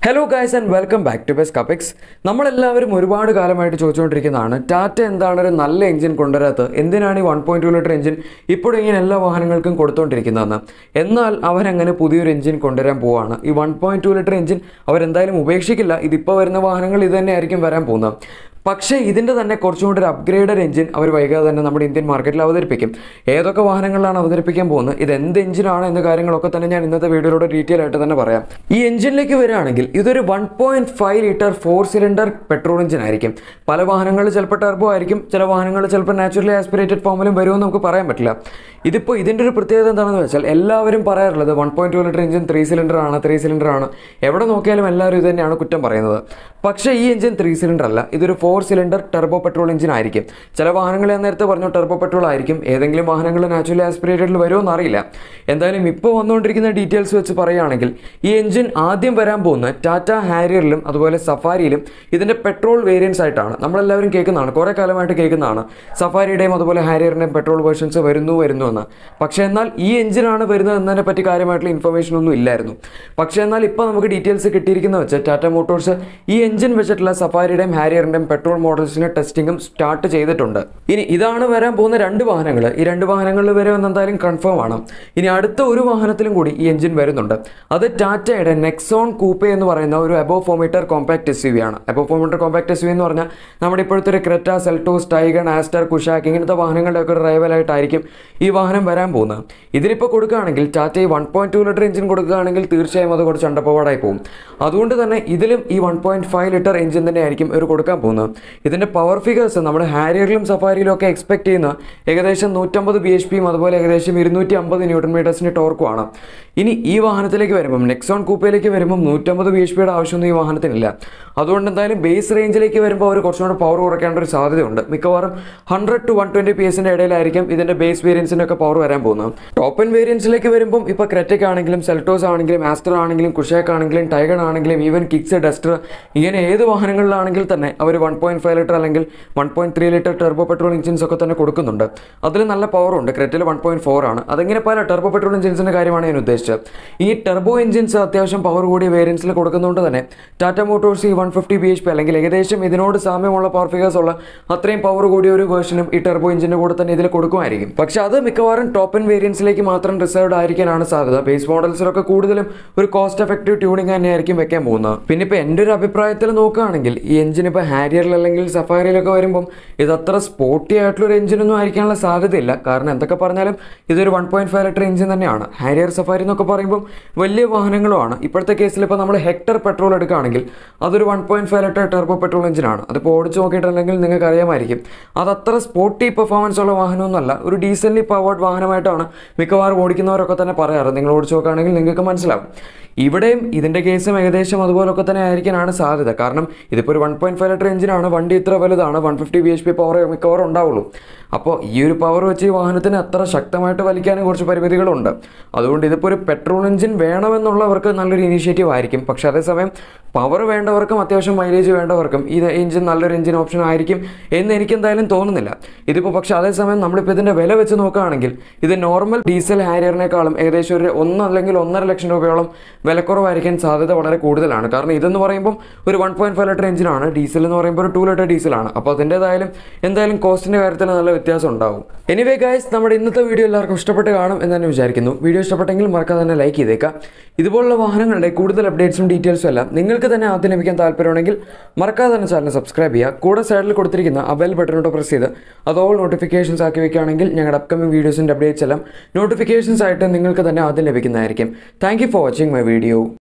hello guys and welcome back to ബെസ് കപ്പിക്സ് നമ്മളെല്ലാവരും ഒരുപാട് കാലമായിട്ട് ചോദിച്ചുകൊണ്ടിരിക്കുന്നതാണ് ടാറ്റ എന്താണ് ഒരു നല്ല എഞ്ചിൻ കൊണ്ടുവരാത്തത് എന്തിനാണ് ഈ one point two litre engine ഇപ്പോഴും ഇങ്ങനെ എല്ലാ വാഹനങ്ങൾക്കും കൊടുത്തുകൊണ്ടിരിക്കുന്നതെന്ന് എന്നാൽ അവരങ്ങനെ പുതിയൊരു എഞ്ചിൻ കൊണ്ടുവരാൻ പോവാണ് ഈ one point two litre engine അവരെന്തായാലും ഉപേക്ഷിക്കില്ല ഇതിപ്പോൾ വരുന്ന വാഹനങ്ങൾ ഇത് തന്നെയായിരിക്കും വരാൻ പോകുന്നത് പക്ഷേ ഇതിൻ്റെ തന്നെ കുറച്ചും കൂടി ഒരു അപ്ഗ്രേഡഡ് എഞ്ചിൻ അവർ വൈകാതെ തന്നെ നമ്മുടെ ഇന്ത്യൻ മാർക്കറ്റിൽ അവതരിപ്പിക്കും ഏതൊക്കെ വാഹനങ്ങളിലാണ് അവതരിപ്പിക്കാൻ പോകുന്നത് ഇത് എന്ത് എഞ്ചിനാണ് എന്ന കാര്യങ്ങളൊക്കെ തന്നെ ഞാൻ ഇന്നത്തെ വീഡിയോയിലൂടെ ഡീറ്റെയിൽ ആയിട്ട് തന്നെ പറയാം ഈ എഞ്ചിനിലേക്ക് വരികയാണെങ്കിൽ ഇതൊരു one point five litre four cylinder petrol engine ആയിരിക്കും പല വാഹനങ്ങളിൽ ചിലപ്പോൾ ടെർബോ ആയിരിക്കും ചില വാഹനങ്ങളിൽ ചിലപ്പോൾ നാച്ചുറലി ആസ്പിറേറ്റഡ് ഫോമിലും വരുമെന്ന് നമുക്ക് പറയാൻ പറ്റില്ല ഇതിപ്പോൾ ഇതിൻ്റെ ഒരു പ്രത്യേകത എന്താണെന്ന് വെച്ചാൽ എല്ലാവരും പറയാറുള്ളത് one point two litre engine three cylinder ആണ് ത്രീ സിലിണ്ടർ ആണ് എവിടെ നോക്കിയാലും എല്ലാവരും ഇത് തന്നെയാണ് കുറ്റം പറയുന്നത് പക്ഷേ ഈ എഞ്ചിൻ ത്രീ സിലിണ്ടർ അല്ല ഇതൊരു four cylinder turbo petrol engine ആയിരിക്കും ചില വാഹനങ്ങൾ ഞാൻ നേരത്തെ പറഞ്ഞു ടെർബോ പെട്രോൾ ആയിരിക്കും ഏതെങ്കിലും വാഹനങ്ങൾ നാച്ചുറലി ആസ്പിറേറ്റഡിൽ വരുമോ എന്നറിയില്ല എന്തായാലും ഇപ്പോൾ വന്നുകൊണ്ടിരിക്കുന്ന ഡീറ്റെയിൽസ് വെച്ച് പറയുകയാണെങ്കിൽ ഈ എഞ്ചിൻ ആദ്യം വരാൻ പോകുന്ന ടാറ്റ ഹാരിയറിലും അതുപോലെ സഫാരിയിലും ഇതിൻ്റെ പെട്രോൾ വേരിയൻസ് ആയിട്ടാണ് നമ്മളെല്ലാവരും കേൾക്കുന്നതാണ് കുറേ കാലമായിട്ട് കേൾക്കുന്നതാണ് സഫാരിയുടെയും അതുപോലെ ഹാരിയറിൻ്റെയും പെട്രോൾ വേർഷൻസ് വരുന്നു വരുന്നു എന്ന് പക്ഷേ എന്നാൽ ഈ എഞ്ചിനാണ് വരുന്നത് എന്നതിനെ പറ്റി കാര്യമായിട്ടുള്ള ഇൻഫർമേഷൻ ഒന്നും ഇല്ലായിരുന്നു പക്ഷേ എന്നാൽ ഇപ്പോൾ നമുക്ക് ഡീറ്റെയിൽസ് കിട്ടിയിരിക്കുന്ന വെച്ച് ടാറ്റ മോട്ടോഴ്സ് ഈ എഞ്ചിൻ വെച്ചിട്ടുള്ള സഫാരിയുടെയും ഹാരിയറിൻ്റെയും പെട്രോൾ മോഡൽസിന് ടെസ്റ്റിംഗും സ്റ്റാർട്ട് ചെയ്തിട്ടുണ്ട് ഇനി ഇതാണ് വരാൻ പോകുന്ന രണ്ട് വാഹനങ്ങൾ ഈ രണ്ട് വാഹനങ്ങളിൽ വരുമെന്ന് എന്തായാലും കൺഫേം ആണ് ഇനി അടുത്ത ഒരു വാഹനത്തിലും കൂടി ഈ എഞ്ചിൻ വരുന്നുണ്ട് അത് ടാറ്റയുടെ നെക്സോൺ കൂപ്പെ എന്ന് പറയുന്ന ഒരു അബോ ഫോമീറ്റർ കോമ്പാക്ട് എസ് യു വി ആണ് അബോ ഫോമീറ്റർ കോമ്പാക്ട് എസ് യു എന്ന് പറഞ്ഞാൽ നമ്മുടെ ഇപ്പോഴത്തെ ഒരു Creta Seltos Taigun Astor Kushaq ഇങ്ങനത്തെ വാഹനങ്ങളുടെ ഒക്കെ ഒരു റൈവലായിട്ടായിരിക്കും ഈ വാഹനം വരാൻ പോകുന്നത് ഇതിലിപ്പോൾ കൊടുക്കുകയാണെങ്കിൽ ടാറ്റ ഈ one point two litre engine കൊടുക്കുകയാണെങ്കിൽ തീർച്ചയായും അത് കുറച്ച് അണ്ടപ്പവാടായി പോകും അതുകൊണ്ട് തന്നെ ഇതിലും ഈ one point five litre engine തന്നെ ആയിരിക്കും ഇവർ കൊടുക്കാൻ പോകുന്നത് ഇതിൻ്റെ പവർ ഫിഗേഴ്സ് നമ്മുടെ ഹാരിയറിലും സഫാരിയിലും ഒക്കെ എക്സ്പെക്ട് ചെയ്യുന്ന ഏകദേശം നൂറ്റമ്പത് ബി എച്ച് പിയും അതുപോലെ ഏകദേശം ഇരുന്നൂറ്റി അമ്പത് ന്യൂട്ടൺ മീറ്റേഴ്സിന് ടോർക്കുമാണ് ഇനി ഈ വാഹനത്തിലേക്ക് വരുമ്പം നെക്സോൺ കൂപ്പയിലേക്ക് വരുമ്പം നൂറ്റമ്പത് ബി എച്ച് പിയുടെ ആവശ്യമൊന്നും ഈ വാഹനത്തിനില്ല അതുകൊണ്ട് എന്തായാലും ബേസ് റേഞ്ചിലേക്ക് വരുമ്പോൾ അവർ കുറച്ചും കൂടെ പവർ കുറയ്ക്കേണ്ട ഒരു സാധ്യതയുണ്ട് മിക്കവാറും hundred to one twenty P എസിൻ്റെ ഇടയിലായിരിക്കും ഇതിൻ്റെ ബേസ് വേരിയൻസിനൊക്കെ പവർ വരാൻ പോകുന്നത് ടോപ്പ് എൻ വേരിയൻസിലേക്ക് വരുമ്പം ഇപ്പോൾ ക്രെറ്റക് ആണെങ്കിലും സെൽട്ടോസ് ആണെങ്കിലും ആസ്റ്റർ ആണെങ്കിലും കുഷാക്ക് ആണെങ്കിലും ടൈഗൺ ആണെങ്കിലും ഈവൻ കിക്സ് ഡസ്റ്റർ ഇങ്ങനെ ഏത് വാഹനങ്ങളിലാണെങ്കിൽ തന്നെ അവർ വൺ പോയിന്റ് ഫൈവ് ലിറ്റർ അല്ലെങ്കിൽ one point three litre turbo petrol engines ഒക്കെ തന്നെ കൊടുക്കുന്നുണ്ട് അതിൽ നല്ല പവറുണ്ട് ക്രെറ്റിൽ വൺ പോയിന്റ് ഫോർ ആണ് അതിങ്ങനെ പല ടെർബോ പെട്രോൾ എഞ്ചിൻസിൻ്റെ കാര്യമാണ് ഞാൻ ഉദ്ദേശിച്ചത് ഈ ടെർബോ എഞ്ചിൻസ് അത്യാവശ്യം പവർ കൂടിയ വേരിയൻസിൽ കൊടുക്കുന്നതുകൊണ്ട് തന്നെ ടാറ്റ മോട്ടോഴ്സ് ഈ one fifty B H P അല്ലെങ്കിൽ ഏകദേശം ഇതിനോട് സാമ്യമുള്ള പവർ ഫിഗേഴ്സ് ഉള്ള അത്രയും പവർ കൂടിയ ഒരു വേർഷനും ഈ ടെർബോ എഞ്ചിൻ്റെ കൂടെ തന്നെ ഇതിൽ കൊടുക്കുമായിരിക്കും പക്ഷെ അത് മിക്കവാറും ടോപ്പ് എൻ വേരിയൻസിലേക്ക് മാത്രം റിസർവ്ഡ് ആയിരിക്കാനാണ് സാധ്യത ബേസ് മോഡൽസിലൊക്കെ കൂടുതലും ഒരു കോസ്റ്റ് എഫക്റ്റീവ് ട്യൂണിംഗ് തന്നെയായിരിക്കും വെക്കാൻ പോകുന്നത് പിന്നെ ഇപ്പോൾ എൻ്റെ ഒരു അഭിപ്രായത്തിൽ നോക്കുകയാണെങ്കിൽ ഈ എഞ്ചിൻ ഇപ്പോൾ ഹാരിയറിൽ അല്ലെങ്കിൽ സഫാരിയിലൊക്കെ വരുമ്പം ഇത് അത്ര സ്പോർട്ടി ആയിട്ടുള്ള ഒരു എഞ്ചിനൊന്നും ആയിരിക്കാനുള്ള സാധ്യതയില്ല കാരണം എന്തൊക്കെ പറഞ്ഞാലും ഇതൊരു one point five litre engine തന്നെയാണ് ഹാരിയർ സഫാരി എന്നൊക്കെ പറയുമ്പോൾ വലിയ വാഹനങ്ങളുമാണ് ഇപ്പോഴത്തെ കേസിൽ ഇപ്പോൾ നമ്മൾ ഹെക്ടർ പെട്രോൾ എടുക്കുകയാണെങ്കിൽ അതൊരു one point five litre turbo petrol എഞ്ചിനാണ് അതിപ്പോൾ ഓടിച്ച് നോക്കിയിട്ടുണ്ടെങ്കിൽ നിങ്ങൾക്ക് അറിയാമായിരിക്കും അത് അത്ര സ്പോർട്ടി പെർഫോമൻസ് ഉള്ള വാഹനമൊന്നുമല്ല ഒരു ഡീസലി പവേർഡ് വാഹനമായിട്ടാണ് മിക്കവാറും ഓടിക്കുന്നവരൊക്കെ തന്നെ പറയാറ് നിങ്ങൾ ഓടിച്ച് നോക്കുകയാണെങ്കിൽ നിങ്ങൾക്ക് മനസ്സിലാവും ഇവിടെയും ഇതിൻ്റെ കേസും ഏകദേശം അതുപോലൊക്കെ തന്നെ ആയിരിക്കാനാണ് സാധ്യത കാരണം ഇതിപ്പോൾ ഒരു വൺ പോയിന്റ് ഫൈവ് ലിറ്റർ എഞ്ചിനാണ് വണ്ടി ഇത്ര വലുതാണ് one fifty B H P power മിക്കവാറും ഉണ്ടാവുള്ളൂ അപ്പോൾ ഈ ഒരു പവർ വെച്ച് ഈ വാഹനത്തിന് അത്ര ശക്തമായിട്ട് വലിക്കാനും കുറച്ച് പരിമിതികളുണ്ട് അതുകൊണ്ട് ഇതിപ്പോൾ ഒരു പെട്രോൾ എഞ്ചിൻ വേണമെന്നുള്ളവർക്ക് നല്ലൊരു ഇനീഷ്യേറ്റീവ് ആയിരിക്കും പക്ഷേ അതേസമയം പവർ വേണ്ടവർക്കും അത്യാവശ്യം മൈലേജ് വേണ്ടവർക്കും ഈ എഞ്ചിൻ നല്ലൊരു എഞ്ചിൻ ഓപ്ഷൻ ആയിരിക്കും എന്ന് എനിക്ക് എന്തായാലും തോന്നുന്നില്ല ഇതിപ്പോൾ പക്ഷേ അതേസമയം നമ്മളിപ്പോൾ ഇതിൻ്റെ വില വെച്ച് നോക്കുകയാണെങ്കിൽ ഇത് നോർമൽ ഡീസൽ ഹാരിയറിനേക്കാളും ഏകദേശം ഒരു ഒന്ന് അല്ലെങ്കിൽ ഒന്നര ലക്ഷം രൂപയോളം വിലക്കുറവായിരിക്കാൻ സാധ്യത വളരെ കൂടുതലാണ് കാരണം ഇതെന്ന് പറയുമ്പോൾ ഒരു വൺ പോയിന്റ് ഫൈവ് ലിറ്റർ എഞ്ചിനാണ് ഡീസൽ എന്ന് പറയുമ്പോൾ ഒരു ടു ലിറ്റർ ഡീസലാണ് അപ്പോൾ അതിൻ്റെതായാലും എന്തായാലും കോസ്റ്റിൻ്റെ കാര്യത്തിൽ നല്ല വ്യത്യാസം ഉണ്ടാവും എനിവേ ഗൈസ് നമ്മുടെ ഇന്നത്തെ വീഡിയോ എല്ലാവർക്കും ഇഷ്ടപ്പെട്ട് കാണും എന്ന് തന്നെ വിചാരിക്കുന്നു വീഡിയോ ഇഷ്ടപ്പെട്ടെങ്കിൽ മറക്കാതെ തന്നെ ലൈക്ക് ചെയ്തേക്കാം ഇതുപോലുള്ള വാഹനങ്ങളുടെ കൂടുതൽ അപ്ഡേറ്റ്സും ഡീറ്റെയിൽസും എല്ലാം നിങ്ങൾക്ക് തന്നെ ആദ്യം ലഭിക്കാൻ താല്പര്യമുണ്ടെങ്കിൽ മറക്കാതെ തന്നെ ചാനൽ സബ്സ്ക്രൈബ് ചെയ്യുക കൂടെ സൈഡിൽ കൊടുത്തിരിക്കുന്ന ആ ബെൽ ബട്ടണോട്ട് പ്രസ് ചെയ്ത് അത് ഓൾ നോട്ടിഫിക്കേഷൻസ് ആക്കി വെക്കുകയാണെങ്കിൽ ഞങ്ങളുടെ അപ്കമിംഗ് വീഡിയോസിൻ്റെ അപ്ഡേറ്റ്സ് എല്ലാം നോട്ടിഫിക്കേഷൻസ് ആയിട്ട് നിങ്ങൾക്ക് തന്നെ ആദ്യം ലഭിക്കുന്നതായിരിക്കും thank you for watching my video